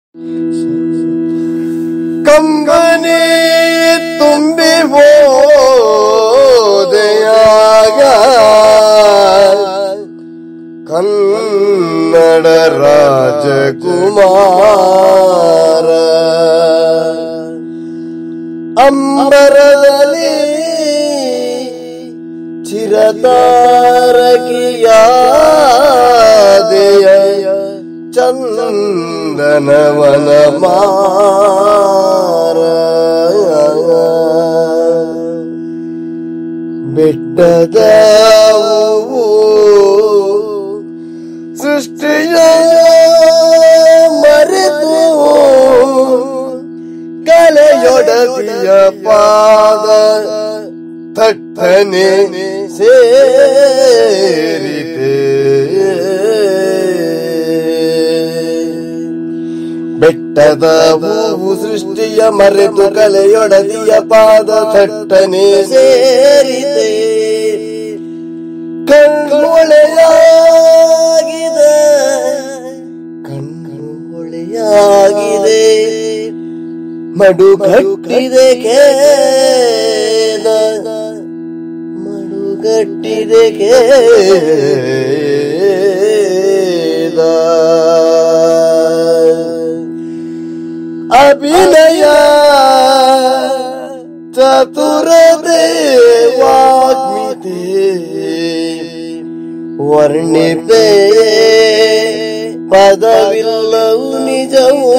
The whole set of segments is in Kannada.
ಕಂಬನಿ ತುಂಬಿ ಹೋದೆಯಾಗ ಕನ್ನಡ ರಾಜಕುಮಾರ ಅಂಬರದಲ್ಲಿ ಚಿರತಾರಕಿಯಾದೆಯ ಚಂದನವನ ಮಾರ ಬೆಟ್ಟದ ಹೂವು ಸೃಷ್ಟಿಯ ಮರೆತು ಕಲೆಯೊಡತಿಯ ಪಾದ ಥಟ್ಟನೆ ಸೇರಿತೆ ಬೆಟ್ಟದ ಹೂವು ಸೃಷ್ಟಿಯ ಮರೆತು ಕಲೆಯೊಡದಿಯ ಪಾದ ಥಟ್ಟನೆ ಸೇರಿದೆ ಕಣ್ಣೊಳೆಯಾಗಿದೆ ಕಣ್ಣೊಳೆಯಾಗಿದೆ ಮಡು ಕಟ್ಟಿದೆ ಖೇದ ಮಡುಗಟ್ಟಿದೆ ಖೇದ ಅಭಿನಯ ಚತುರದೆ ವಾಗ್ಮಿತೆ ವರ್ಣಿಪೆ ಪದವಿಲ್ಲವು ನಿಜವು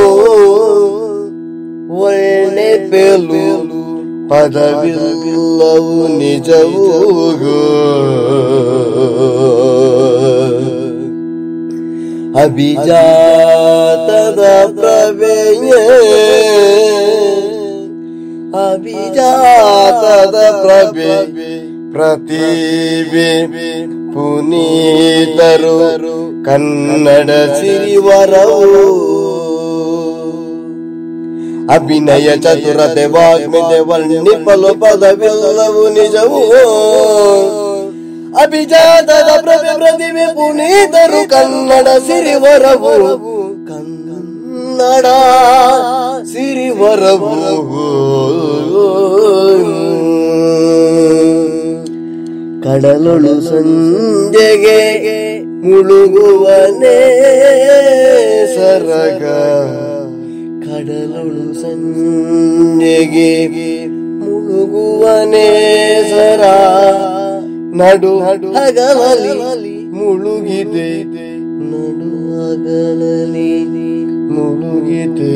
ವರ್ಣಿಪೆಲು ಪದವಿಲ್ಲವು ನಿಜವು ಅಭಿಜಾತದ ಪ್ರವೇಯ ಅಭಿಜಾತದ ಪ್ರಭೆ ಪ್ರತಿಭೆ ಪುನೀತರು ಕನ್ನಡ ಸಿರಿವರವು ಅಭಿನಯ ಚತುರತೆ ವಾಗ್ಮಿತೆ ವರ್ಣಿಪಲು ಪದವಿಲ್ಲವು ನಿಜವು ಅಭಿಜಾತದ ಪ್ರಭೆ ಪ್ರತಿಭೆ ಪುನೀತರು ಕನ್ನಡ ಸಿರಿವರವು ಕನ್ನಡ ಸಿರಿವರವು ಕಡಲೊಳು ಸಂಜೆಗೆ ಮುಳುಗುವನೇ ಸರಗ ಕಡಲೊಳು ಸಂಜೆಗೆ ಮುಳುಗುವನೇ ಸರ ನಡು ಹಗಲಲಿ ಮುಳುಗಿದೆ ನಡು ಹಗಲಲಿ ಮುಳುಗಿದೆ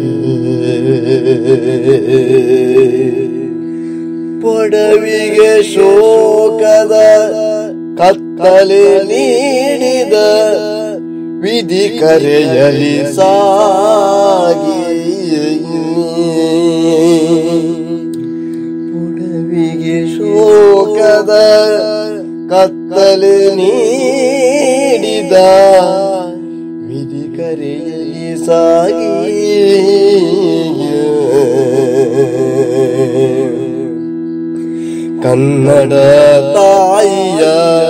ಪೊಡವಿಗೆ ಶೋಕದ ಕತ್ತಲೆ ನೀಡಿದ ವಿಧಿ ಕರೆಯಲಿ ಸಾಗಿ ಪೊಡವಿಗೆ ಶೋಕದ ಕತ್ತಲೆ ನೀಡಿದ ವಿಧಿ ಕರೆಯಲಿ ಸಾಗಿ ಕನ್ನಡ ತಾಯಿಯ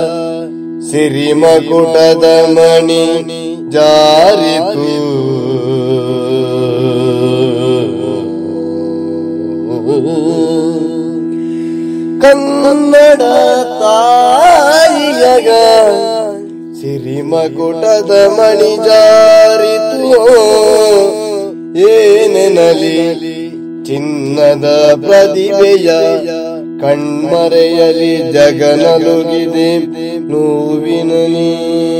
ಸಿರಿಮಕುಟದ ಮಣಿ ಜಾರಿತು ಕನ್ನಡ ತಾಯಿಯಗ ಸಿರಿಮಕುಟದ ಮಣಿ ಜಾರಿತು ಏನೆನಲಿ ಚಿನ್ನದ ಪ್ರತಿಭೆಯ ಕಣ್ಮರೆಯಲಿ ಜಗನಲುಗಿದೆ ನೋವಿನಲಿ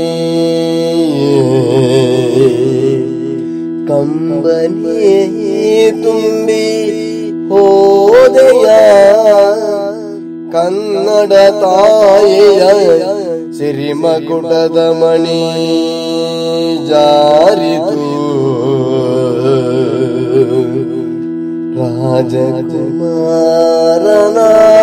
ಕಂಬನಿ ತುಂಬಿ ಹೋದೆಯ ಕನ್ನಡ ತಾಯಿಯ ಸಿರಿಮಕುಟದ ಮಣಿ ಜಾರಿತು ರಾಜಕುಮಾರನ